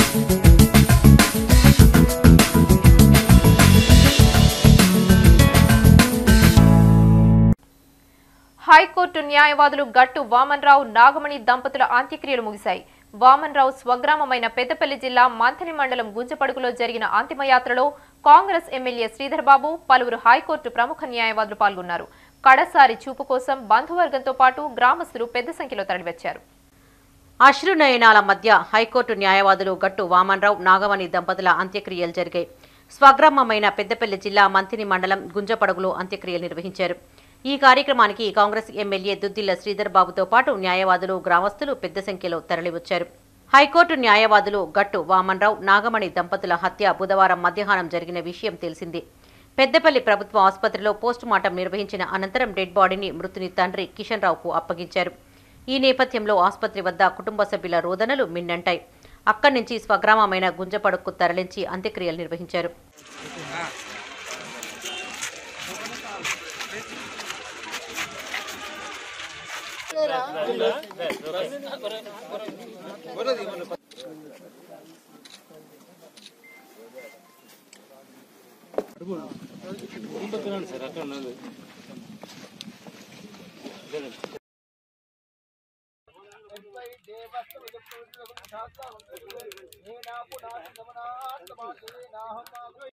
high court న్యాయవాదులు గట్టు వామన్రావు నాగమణి దంపతుల అంత్యక్రియలు ముగిశాయి వామన్రావు స్వగ్రామమైన పెద్దపల్లి జిల్లా మంథని మండలం గుంజపడుగులో జరిగిన అంతిమయాత్రలో కాంగ్రెస్ ఎమ్మెల్యే శ్రీధర్ బాబు పలువురు హైకోర్టు ప్రముఖ న్యాయవాదులు పాల్గొన్నారు కడసారి చూపు కోసం బంధువర్గంతో పాటు గ్రామస్తులు పెద్ద సంఖ్యలో తరలివచ్చారు అశ్రునయనాల మధ్య హైకోర్టు న్యాయవాదులు గట్టు వామన్రావు నాగమణి దంపతుల అంత్యక్రియలు జరిగాయి స్వగ్రామమైన పెద్దపల్లి జిల్లా మంతిని మండలం గుంజపడగులో అంత్యక్రియలు నిర్వహించారు ఈ కార్యక్రమానికి కాంగ్రెస్ ఎమ్మెల్యే దుద్దిల్ల శ్రీధర్ బాబుతో పాటు న్యాయవాదులు గ్రామస్తులు పెద్ద సంఖ్యలో తరలివచ్చారు హైకోర్టు న్యాయవాదులు గట్టు వామన్రావు నాగమణి దంపతుల హత్య బుధవారం మధ్యాహ్నం జరిగిన విషయం తెలిసిందే పెద్దపల్లి ప్రభుత్వ ఆసుపత్రిలో పోస్టుమార్టం నిర్వహించిన అనంతరం డెడ్ బాడీని మృతుని తండ్రి కిషన్ రావుకు అప్పగించారు ఈ నేపథ్యంలో ఆసుపత్రి వద్ద కుటుంబ సభ్యుల రోదనలు మిన్నంటాయి అక్కడి నుంచి స్వగ్రామమైన గుంజపడుక్కు తరలించి అంత్యక్రియలు నిర్వహించారు